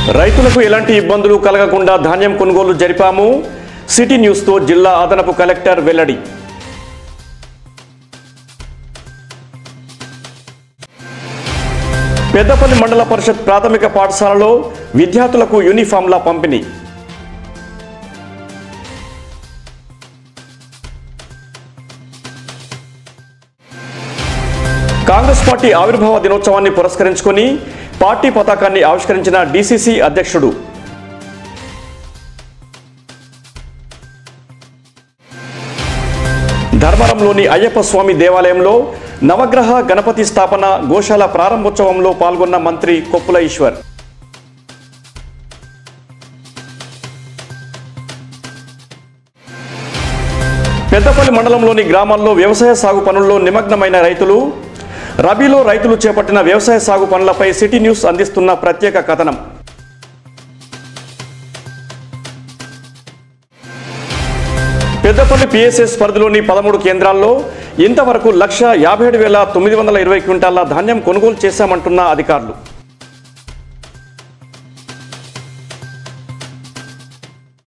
రైతులకు ఎలాంటి ఇబ్బందులు కలగకుండా ధాన్యం కొనుగోలు జరిపాము సిటీ న్యూస్తో జిల్లా అదనపు కలెక్టర్ వెల్లడి పెద్దపల్లి మండల పరిషత్ ప్రాథమిక పాఠశాలలో విద్యార్థులకు యూనిఫామ్ల పంపిణీ కాంగ్రెస్ పార్టీ ఆవిర్భావ దినోత్సవాన్ని పురస్కరించుకొని పార్టీ పతాకాన్ని ఆవిష్కరించిన డీసీసీ అధ్యక్షుడు ధర్మవరంలోని అయ్యప్ప స్వామి దేవాలయంలో నవగ్రహ గణపతి స్థాపన గోశాల ప్రారంభోత్సవంలో పాల్గొన్న మంత్రి కొప్పుల ఈశ్వర్ పెద్దపల్లి మండలంలోని గ్రామాల్లో వ్యవసాయ సాగు పనుల్లో నిమగ్నమైన రైతులు రబీలో రైతులు చేపట్టిన వ్యవసాయ సాగు పనులపై సిటీ న్యూస్ అందిస్తున్న ప్రత్యేక కథనం పెద్దపల్లి పిఎస్ఎస్ పరిధిలోని పదమూడు కేంద్రాల్లో ఇంతవరకు లక్ష యాభై ఏడు వేల తొమ్మిది వందల ఇరవై క్వింటాల ధాన్యం కొనుగోలు చేశామంటున్న అధికారులు